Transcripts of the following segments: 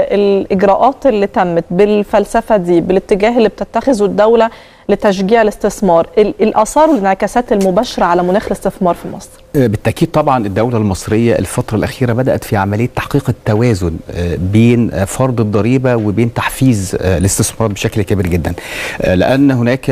الاجراءات اللي تمت بالفلسفه دي بالاتجاه اللي بتتخذه الدوله لتشجيع الاستثمار الاثار والانعكاسات المباشره على مناخ الاستثمار في مصر بالتاكيد طبعا الدوله المصريه الفتره الاخيره بدات في عمليه تحقيق التوازن بين فرض الضريبه وبين تحفيز الاستثمارات بشكل كبير جدا لان هناك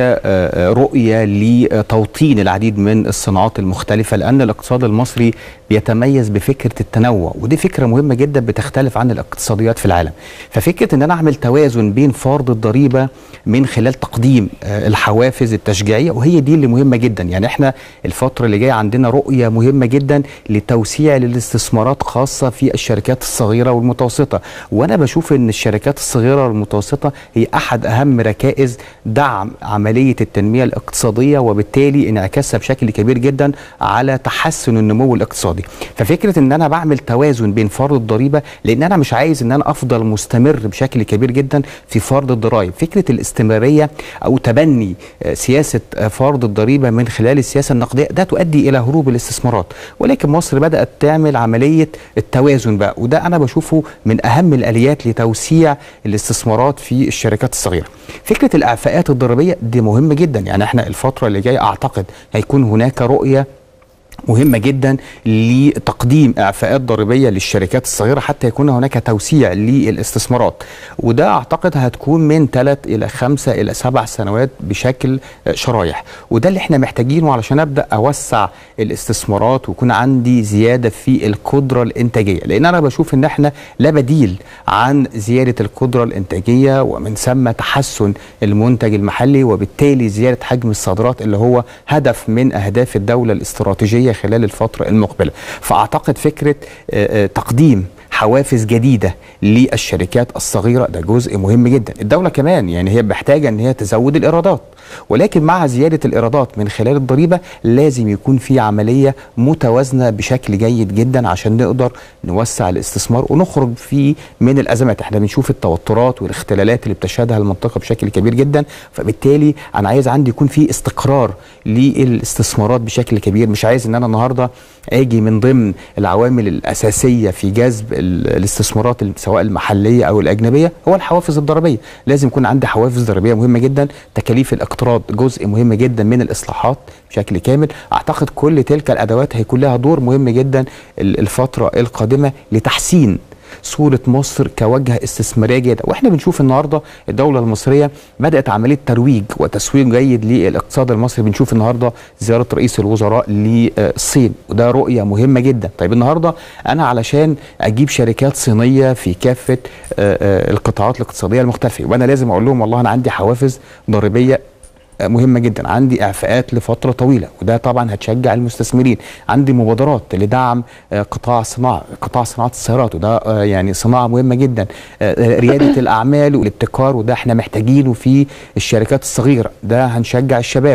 رؤيه لتوطين العديد من الصناعات المختلفه لان الاقتصاد المصري بيتميز بفكره التنوع ودي فكره مهمه جدا بتختلف عن الاقتصاديات في العالم ففكره ان انا اعمل توازن بين فرض الضريبه من خلال تقديم الحوافز التشجيعيه وهي دي اللي مهمه جدا يعني احنا الفتره اللي جايه عندنا رؤيه مهمه جدا لتوسيع للاستثمارات خاصه في الشركات الصغيره والمتوسطه وانا بشوف ان الشركات الصغيره والمتوسطه هي احد اهم ركائز دعم عمليه التنميه الاقتصاديه وبالتالي انعكاسها بشكل كبير جدا على تحسن النمو الاقتصادي ففكره ان انا بعمل توازن بين فرض الضريبه لان انا مش عايز ان انا افضل مستمر بشكل كبير جدا في فرض الضرائب فكره الاستمراريه او تبني سياسه فرض الضريبه من خلال السياسه النقديه ده تؤدي الى هروب الاستثمارات ولكن مصر بدات تعمل عمليه التوازن بقى وده انا بشوفه من اهم الاليات لتوسيع الاستثمارات في الشركات الصغيره فكره الاعفاءات الضريبيه دي مهمه جدا يعني احنا الفتره اللي جايه اعتقد هيكون هناك رؤيه مهمه جدا لتقديم اعفاءات ضريبيه للشركات الصغيره حتى يكون هناك توسيع للاستثمارات وده اعتقد هتكون من ثلاث الى خمسه الى سبع سنوات بشكل شرايح وده اللي احنا محتاجينه علشان ابدا اوسع الاستثمارات ويكون عندي زياده في القدره الانتاجيه لان انا بشوف ان احنا لا بديل عن زياده القدره الانتاجيه ومن ثم تحسن المنتج المحلي وبالتالي زياده حجم الصادرات اللي هو هدف من اهداف الدوله الاستراتيجيه خلال الفترة المقبلة فأعتقد فكرة تقديم حوافز جديده للشركات الصغيره ده جزء مهم جدا الدوله كمان يعني هي محتاجه ان هي تزود الايرادات ولكن مع زياده الايرادات من خلال الضريبه لازم يكون في عمليه متوازنه بشكل جيد جدا عشان نقدر نوسع الاستثمار ونخرج فيه من الازمات احنا بنشوف التوترات والاختلالات اللي بتشهدها المنطقه بشكل كبير جدا فبالتالي انا عايز عندي يكون في استقرار للاستثمارات بشكل كبير مش عايز ان انا النهارده اجي من ضمن العوامل الاساسيه في جذب الاستثمارات سواء المحليه او الاجنبيه هو الحوافز الضريبيه لازم يكون عندي حوافز ضريبيه مهمه جدا تكاليف الاقتراض جزء مهم جدا من الاصلاحات بشكل كامل اعتقد كل تلك الادوات هيكون لها دور مهم جدا الفتره القادمه لتحسين صورة مصر كوجهة استثمارية جيدة واحنا بنشوف النهاردة الدولة المصرية بدأت عملية ترويج وتسويق جيد للاقتصاد المصري بنشوف النهاردة زيارة رئيس الوزراء للصين وده رؤية مهمة جدا طيب النهاردة أنا علشان أجيب شركات صينية في كافة القطاعات الاقتصادية المختلفة وأنا لازم أقول لهم والله أنا عندي حوافز ضريبية مهمه جدا عندي اعفاءات لفتره طويله وده طبعا هتشجع المستثمرين عندي مبادرات لدعم قطاع الصناعه قطاع صناعه السيارات وده يعني صناعه مهمه جدا رياده الاعمال والابتكار وده احنا محتاجينه في الشركات الصغيره ده هنشجع الشباب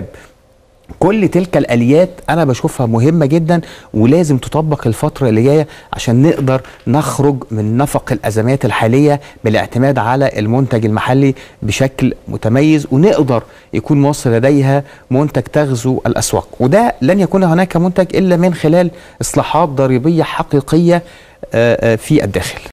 كل تلك الاليات انا بشوفها مهمه جدا ولازم تطبق الفتره اللي جايه عشان نقدر نخرج من نفق الازمات الحاليه بالاعتماد على المنتج المحلي بشكل متميز ونقدر يكون مصر لديها منتج تغزو الاسواق وده لن يكون هناك منتج الا من خلال اصلاحات ضريبيه حقيقيه في الداخل